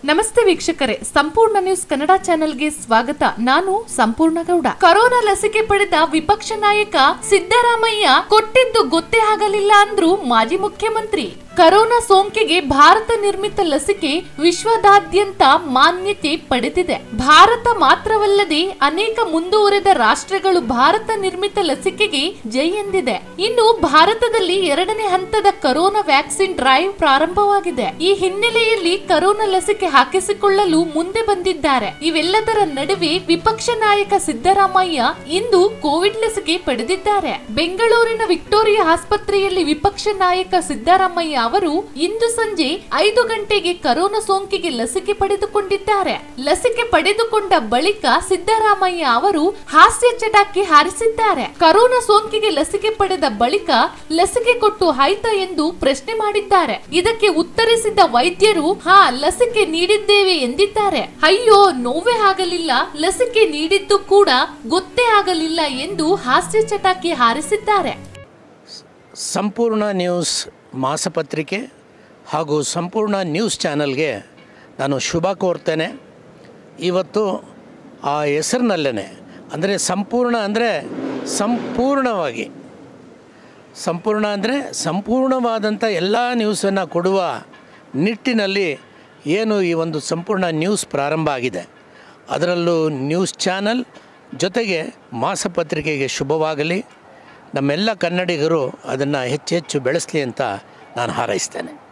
ನಮಸ್ತೆ ವೀಕ್ಷಕರೇ ಸಂಪೂರ್ಣ ನ್ಯೂಸ್ ಕನ್ನಡ ಚಾನೆಲ್ಗೆ ಸ್ವಾಗತ ನಾನು ಸಂಪೂರ್ಣ ಗೌಡ ಕೊರೋನಾ ಲಸಿಕೆ ಪಡೆದ ವಿಪಕ್ಷ ನಾಯಕ ಸಿದ್ದರಾಮಯ್ಯ ಕೊಟ್ಟಿದ್ದು ಗೊತ್ತೇ ಆಗಲಿಲ್ಲ ಅಂದ್ರು ಮಾಜಿ ಮುಖ್ಯಮಂತ್ರಿ ಕರೋನಾ ಸೋಂಕಿಗೆ ಭಾರತ ನಿರ್ಮಿತ ಲಸಿಕೆ ವಿಶ್ವದಾದ್ಯಂತ ಮಾನ್ಯತೆ ಪಡೆದಿದೆ ಭಾರತ ಮಾತ್ರವಲ್ಲದೆ ಅನೇಕ ಮುಂದುವರೆದ ರಾಷ್ಟ್ರಗಳು ಭಾರತ ನಿರ್ಮಿತ ಲಸಿಕೆಗೆ ಜೈ ಎಂದಿದೆ ಇನ್ನು ಭಾರತದಲ್ಲಿ ಎರಡನೇ ಹಂತದ ಕರೋನಾ ವ್ಯಾಕ್ಸಿನ್ ಡ್ರೈವ್ ಪ್ರಾರಂಭವಾಗಿದೆ ಈ ಹಿನ್ನೆಲೆಯಲ್ಲಿ ಕರೋನಾ ಲಸಿಕೆ ಹಾಕಿಸಿಕೊಳ್ಳಲು ಮುಂದೆ ಬಂದಿದ್ದಾರೆ ಇವೆಲ್ಲದರ ನಡುವೆ ವಿಪಕ್ಷ ನಾಯಕ ಸಿದ್ದರಾಮಯ್ಯ ಇಂದು ಕೋವಿಡ್ ಲಸಿಕೆ ಪಡೆದಿದ್ದಾರೆ ಬೆಂಗಳೂರಿನ ವಿಕ್ಟೋರಿಯಾ ಆಸ್ಪತ್ರೆಯಲ್ಲಿ ವಿಪಕ್ಷ ನಾಯಕ ಸಿದ್ದರಾಮಯ್ಯ ಅವರು ಇಂದು ಸಂಜೆ ಐದು ಗಂಟೆಗೆ ಕರೋನಾ ಸೋಂಕಿಗೆ ಲಸಿಕೆ ಪಡೆದುಕೊಂಡಿದ್ದಾರೆ ಲಸಿಕೆ ಪಡೆದುಕೊಂಡ ಬಳಿಕ ಸಿದ್ದರಾಮಯ್ಯ ಅವರು ಹಾಸ್ಯ ಚಟಾಕಿ ಹಾರಿಸಿದ್ದಾರೆ ಕರೋನಾ ಸೋಂಕಿಗೆ ಲಸಿಕೆ ಪಡೆದ ಬಳಿಕ ಲಸಿಕೆ ಕೊಟ್ಟು ಆಯ್ತಾ ಎಂದು ಪ್ರಶ್ನೆ ಮಾಡಿದ್ದಾರೆ ಇದಕ್ಕೆ ಉತ್ತರಿಸಿದ ವೈದ್ಯರು ಹಾ ಲಸಿಕೆ ನೀಡಿದ್ದೇವೆ ಎಂದಿದ್ದಾರೆ ಅಯ್ಯೋ ನೋವೇ ಆಗಲಿಲ್ಲ ಲಸಿಕೆ ನೀಡಿದ್ದು ಕೂಡ ಗೊತ್ತೇ ಆಗಲಿಲ್ಲ ಎಂದು ಹಾಸ್ಯ ಚಟಾಕಿ ಹಾರಿಸಿದ್ದಾರೆ ಸಂಪೂರ್ಣ ನ್ಯೂಸ್ ಮಾಸಪತ್ರಿಕೆ ಹಾಗೂ ಸಂಪೂರ್ಣ ನ್ಯೂಸ್ ಚಾನಲ್ಗೆ ನಾನು ಶುಭ ಕೋರ್ತೇನೆ ಇವತ್ತು ಆ ಹೆಸರಿನಲ್ಲೇ ಅಂದರೆ ಸಂಪೂರ್ಣ ಅಂದರೆ ಸಂಪೂರ್ಣವಾಗಿ ಸಂಪೂರ್ಣ ಅಂದರೆ ಸಂಪೂರ್ಣವಾದಂಥ ಎಲ್ಲ ನ್ಯೂಸನ್ನು ಕೊಡುವ ನಿಟ್ಟಿನಲ್ಲಿ ಏನು ಈ ಒಂದು ಸಂಪೂರ್ಣ ನ್ಯೂಸ್ ಪ್ರಾರಂಭ ಆಗಿದೆ ಅದರಲ್ಲೂ ನ್ಯೂಸ್ ಚಾನಲ್ ಜೊತೆಗೆ ಮಾಸಪತ್ರಿಕೆಗೆ ಶುಭವಾಗಲಿ ನಮ್ಮೆಲ್ಲ ಕನ್ನಡಿಗರು ಅದನ್ನು ಹೆಚ್ಚು ಹೆಚ್ಚು ಬೆಳೆಸಲಿ ಅಂತ ನಾನು ಹಾರೈಸ್ತೇನೆ